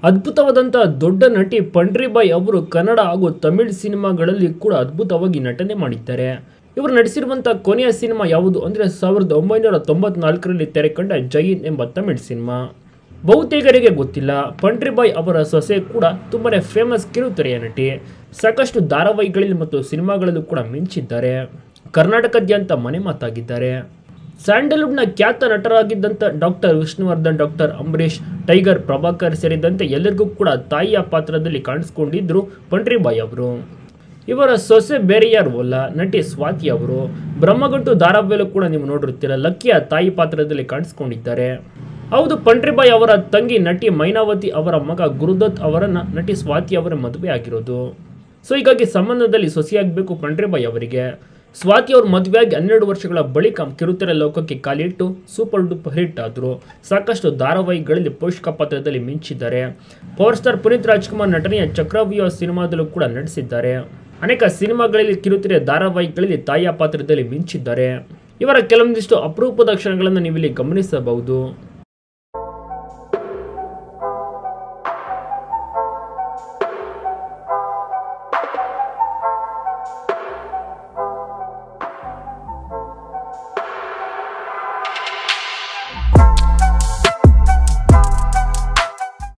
ಅದ್ಭುತವಾದಂಥ ದೊಡ್ಡ ನಟಿ ಪಂಡ್ರಿಬಾಯ್ ಅವರು ಕನ್ನಡ ಹಾಗೂ ತಮಿಳ್ ಸಿನಿಮಾಗಳಲ್ಲಿ ಕೂಡ ಅದ್ಭುತವಾಗಿ ನಟನೆ ಮಾಡಿದ್ದಾರೆ ಇವರು ನಟಿಸಿರುವಂಥ ಕೊನೆಯ ಸಿನಿಮಾ ಯಾವುದು ಅಂದರೆ ಸಾವಿರದ ಒಂಬೈನೂರ ತೊಂಬತ್ನಾಲ್ಕರಲ್ಲಿ ತೆರೆ ಕಂಡ ಜೈನ್ ಎಂಬ ತಮಿಳ್ ಸಿನಿಮಾ ಬಹುತೇಕರಿಗೆ ಗೊತ್ತಿಲ್ಲ ಪಂಡ್ರಿಬಾಯ್ ಅವರ ಸೊಸೆ ಕೂಡ ತುಂಬಾ ಫೇಮಸ್ ಕಿರುತೆರೆಯ ನಟಿ ಸಾಕಷ್ಟು ಧಾರಾವಾಹಿಗಳಲ್ಲಿ ಮತ್ತು ಸಿನಿಮಾಗಳಲ್ಲೂ ಕೂಡ ಮಿಂಚಿದ್ದಾರೆ ಕರ್ನಾಟಕದಾದ್ಯಂತ ಮನೆ ಮಾತಾಗಿದ್ದಾರೆ ಸ್ಯಾಂಡಲ್ವುಡ್ನ ಖ್ಯಾತ ನಟರಾಗಿದ್ದಂಥ doctor Vishnuvardhan doctor Ambareesh Tiger Prabhakar ಸೇರಿದಂತೆ ಎಲ್ಲರಿಗೂ ಕೂಡ ತಾಯಿಯ ಪಾತ್ರದಲ್ಲಿ ಕಾಣಿಸ್ಕೊಂಡಿದ್ರು ಪಂಡ್ರಿಬಾಯ್ ಅವರು ಇವರ ಸೊಸೆ ಬೇರೆ ಯಾರು ಅಲ್ಲ ನಟಿ ಸ್ವಾತಿ ಅವರು ಬ್ರಹ್ಮಗಂಟು ಧಾರಾವಾಹಿಯಲ್ಲೂ ಕೂಡ ನೀವು ನೋಡಿರ್ತೀರ ಲಕ್ಕಿಯ ತಾಯಿ ಪಾತ್ರದಲ್ಲಿ ಕಾಣಿಸ್ಕೊಂಡಿದ್ದಾರೆ ಹೌದು ಪಂಡ್ರಿಬಾಯ್ ಅವರ ತಂಗಿ ನಟಿ ಮೈನಾವತಿ ಅವರ ಮಗ ಗುರುದತ್ ಅವರನ್ನ ನಟಿ ಸ್ವಾತಿ ಅವರ ಮದುವೆ ಆಗಿರೋದು ಸೊ ಹೀಗಾಗಿ ಸಂಬಂಧದಲ್ಲಿ ಸೊಸೆಯಾಗಬೇಕು ಪಂಡ್ರಿಬಾಯ್ ಅವರಿಗೆ ಸ್ವಾತಿ ಅವ್ರ ಮದುವೆಯಾಗಿ ಹನ್ನೆರಡು ವರ್ಷಗಳ ಬಳಿಕ ಕಿರುತೆರೆ ಲೋಕಕ್ಕೆ ಕಾಲಿಟ್ಟು ಸೂಪರ್ ಡೂಪರ್ ಹಿಟ್ ಆದರು ಸಾಕಷ್ಟು ಧಾರಾವಾಹಿಗಳಲ್ಲಿ ಪೋಷಕ ಪಾತ್ರದಲ್ಲಿ ಮಿಂಚಿದ್ದಾರೆ ಪವರ್ ಸ್ಟಾರ್ ಪುನೀತ್ ರಾಜ್ಕುಮಾರ್ ನಟನೆಯ ಚಕ್ರವ್ಯೂಹ ಸಿನಿಮಾದಲ್ಲೂ ಕೂಡ ನಟಿಸಿದ್ದಾರೆ ಅನೇಕ ಸಿನಿಮಾಗಳಲ್ಲಿ ಕಿರುತೆರೆ ಧಾರಾವಾಹಿಗಳಲ್ಲಿ ತಾಯಿಯ ಪಾತ್ರದಲ್ಲಿ ಮಿಂಚಿದ್ದಾರೆ ಇವರ ಕೆಲವೊಂದಿಷ್ಟು ಅಪರೂಪದ ಕ್ಷಣಗಳನ್ನು ನೀವಿಲ್ಲಿ ಗಮನಿಸಬಹುದು